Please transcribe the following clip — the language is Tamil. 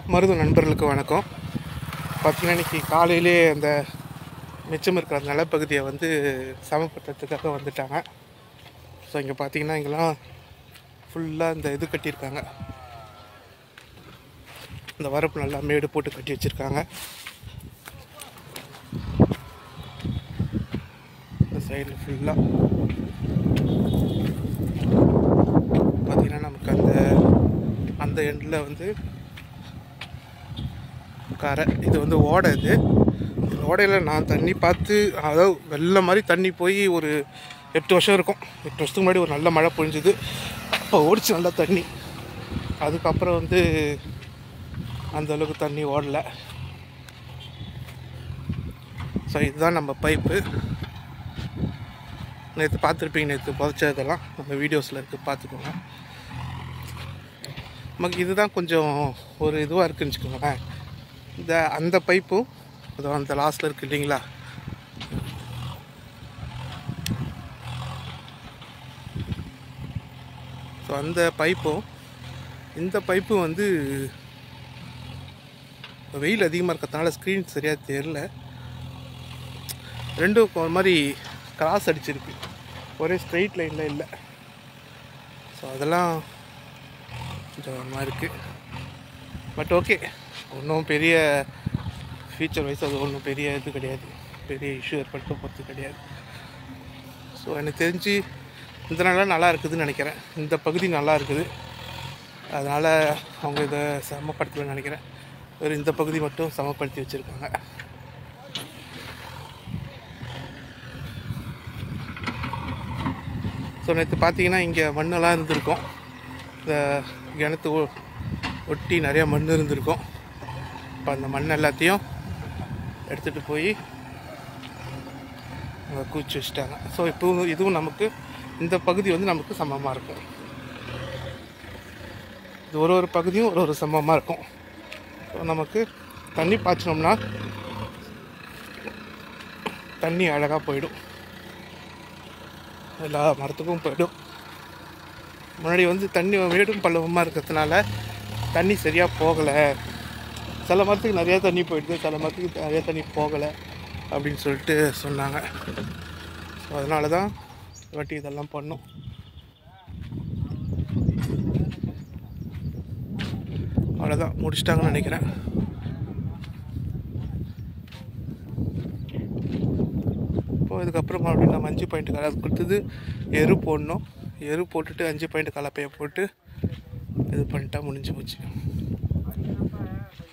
மருது நண்பர்களுக்கு வணக்கம் பார்த்தீங்கன்னா இன்னைக்கு காலையிலே அந்த மிச்சம் இருக்கிற நிலப்பகுதியை வந்து சமப்படுத்துறதுக்காக வந்துட்டாங்க ஸோ இங்கே பார்த்தீங்கன்னா இங்கெல்லாம் ஃபுல்லாக இந்த இது கட்டியிருக்காங்க இந்த வரப்பு நல்லா மேடு போட்டு கட்டி வச்சுருக்காங்க இந்த சைடில் ஃபுல்லாக பார்த்தீங்கன்னா நமக்கு அந்த அந்த எண்டில் வந்து கரை இது வந்து ஓடை இது இந்த ஓடையில் நான் தண்ணி பார்த்து அதாவது வெள்ளம் மாதிரி தண்ணி போய் ஒரு எட்டு வருஷம் இருக்கும் எட்டு வருஷத்துக்கு முன்னாடி ஒரு நல்ல மழை பொழிஞ்சுது அப்போ ஓடிச்சு நல்லா தண்ணி அதுக்கப்புறம் வந்து அந்த அளவுக்கு தண்ணி ஓடல ஸோ இதுதான் நம்ம பைப்பு நேற்று பார்த்துருப்பீங்க நேற்று புதைச்சதெல்லாம் நம்ம வீடியோஸில் இருக்குது பார்த்துக்கோங்க நமக்கு இதுதான் கொஞ்சம் ஒரு இதுவாக இருக்குன்னு வச்சுக்கோங்களேன் இந்த அந்த பைப்பும் அதோ அந்த லாஸ்ட்டில் இருக்குது இல்லைங்களா ஸோ அந்த பைப்பும் இந்த பைப்பும் வந்து வெயில் அதிகமாக இருக்கிறதுனால ஸ்க்ரீன் சரியாக தெரில ரெண்டும் ஒரு மாதிரி கிராஸ் அடிச்சிருக்கு ஒரே ஸ்ட்ரெயிட் லைனில் இல்லை ஸோ அதெல்லாம் கொஞ்சம் ஒரு மாதிரி இருக்குது பட் ஓகே ஒன்றும் பெரிய ஃபியூச்சர் வைஸ் அது ஒன்றும் பெரிய இது கிடையாது பெரிய இஷ்யூ ஏற்படுத்த போகிறது கிடையாது ஸோ எனக்கு தெரிஞ்சு இந்த நாளாக நல்லா இருக்குதுன்னு நினைக்கிறேன் இந்த பகுதி நல்லா இருக்குது அதனால் அவங்க இதை சமப்படுத்தலைன்னு நினைக்கிறேன் வெறும் இந்த பகுதி மட்டும் சமப்படுத்தி வச்சுருக்காங்க ஸோ நேற்று பார்த்தீங்கன்னா இங்கே மண்ணெல்லாம் இருந்திருக்கும் இந்த கிணத்து ஒ- ஒட்டி நிறைய மண் இருந்திருக்கும் இப்போ அந்த மண் எல்லாத்தையும் எடுத்துகிட்டு போய் அங்கே கூச்சி வச்சுட்டாங்க ஸோ இப்போ இதுவும் நமக்கு இந்த பகுதி வந்து நமக்கு சமமாக இருக்கும் இது ஒரு ஒரு பகுதியும் ஒரு ஒரு சமமாக இருக்கும் ஸோ நமக்கு தண்ணி பாய்ச்சினோம்னா தண்ணி அழகாக போயிடும் எல்லா மரத்துக்கும் போயிடும் முன்னாடி வந்து தண்ணி மேடும் பள்ளவமாக இருக்கிறதுனால தண்ணி சரியாக போகலை சில மரத்துக்கு நிறையா தண்ணி போயிடுது சில மரத்துக்கு நிறையா தண்ணி போகலை அப்படின்னு சொல்லிட்டு சொன்னாங்க ஸோ அதனால தான் வாட்டி இதெல்லாம் பண்ணோம் அவ்வளோதான் முடிச்சிட்டாங்கன்னு நினைக்கிறேன் இப்போ இதுக்கப்புறம் மறுபடியும் நம்ம அஞ்சு பாயிண்ட் கலை அது கொடுத்தது எரு போடணும் எரு போட்டுட்டு அஞ்சு பாயிண்ட் கலப்பையை போட்டு இது பண்ணிட்டா முடிஞ்சு போச்சு